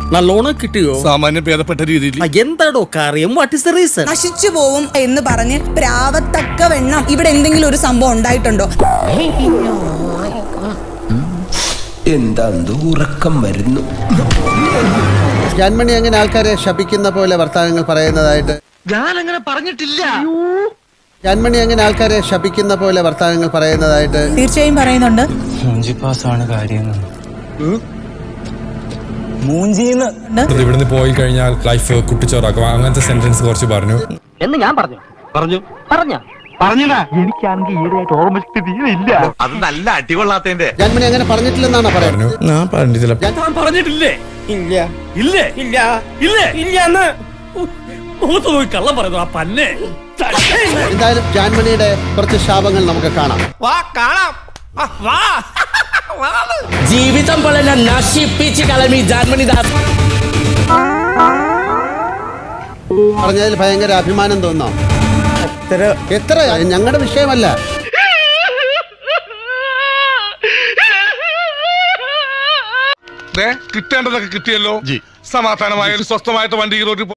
നല്ലോണം കിട്ടിയോ സാമാന്യം ഭേദപ്പെട്ട രീതിയിൽ ആ, എന്താടോ കാര്യം വാട്ട് ഇസ് ദ റീസൺ നശിച്ചു പോവും എന്ന് പറഞ്ഞ് പ്രാവത്തക്ക വെണ്ണം ഇവിടെ എന്തെങ്കിലും ഒരു സംഭവം ഉണ്ടായിട്ടുണ്ടോ എന്താ ഉറക്കം വരുന്നു ജാൻമണി അങ്ങനെ ആൾക്കാരെ ശപിക്കുന്ന പോലെ വർത്തമാനങ്ങൾ പറയുന്നതായിട്ട് ഞാനങ്ങനെ പറഞ്ഞിട്ടില്ല ജാൻമണി അങ്ങനെ ആൾക്കാരെ ശപിക്കുന്ന പോലെ വർത്തമാനങ്ങൾ പറയുന്നതായിട്ട് തീർച്ചയായും പറയുന്നുണ്ട് മൂഞ്ചിപ്പാസാണ് കാര്യം മൂഞ്ചിന്ന് ഇവിടുന്ന് പോയി കഴിഞ്ഞാൽ ലൈഫ് കുട്ടിച്ചോറാക്കും അങ്ങനത്തെ സെന്റൻസ് കുറച്ച് പറഞ്ഞു എന്ന് ഞാൻ പറഞ്ഞു പറഞ്ഞു പറഞ്ഞ പറഞ്ഞടാ എനിക്കാണെങ്കിൽ ഈയിടെയായിട്ട് ഓർമ്മശക്തി തീരെ ഇല്ല അത് നല്ല അടികൊള്ളാത്തതിന്റെ ജാൻമണി അങ്ങനെ പറഞ്ഞിട്ടില്ലെന്നാണ് പറയുന്നത് പറഞ്ഞു ഞാൻ പറഞ്ഞിട്ടില്ല താൻ പറഞ്ഞിട്ടില്ലേ ഇല്ല ഇല്ലേ ഇല്ല ഇല്ലേ ഇല്ല മുഖത്ത് പോയി കള്ളം പറയുന്നു ആ പന്നെ എന്തായാലും ജാൻമണിയുടെ കുറച്ച് ശാപങ്ങൾ നമുക്ക് കാണാം ജീവിതം പോലെ നശിപ്പിച്ച് കളമി ജാൻമണിദാസ് പറഞ്ഞതിൽ ഭയങ്കര അഭിമാനം തോന്നാം എത്ര ഞങ്ങളുടെ വിഷയമല്ല കിട്ടേണ്ടതൊക്കെ കിട്ടിയല്ലോ സമാധാനമായ ഒരു സ്വസ്ഥമായിട്ട് വണ്ടി ഈ റോഡിൽ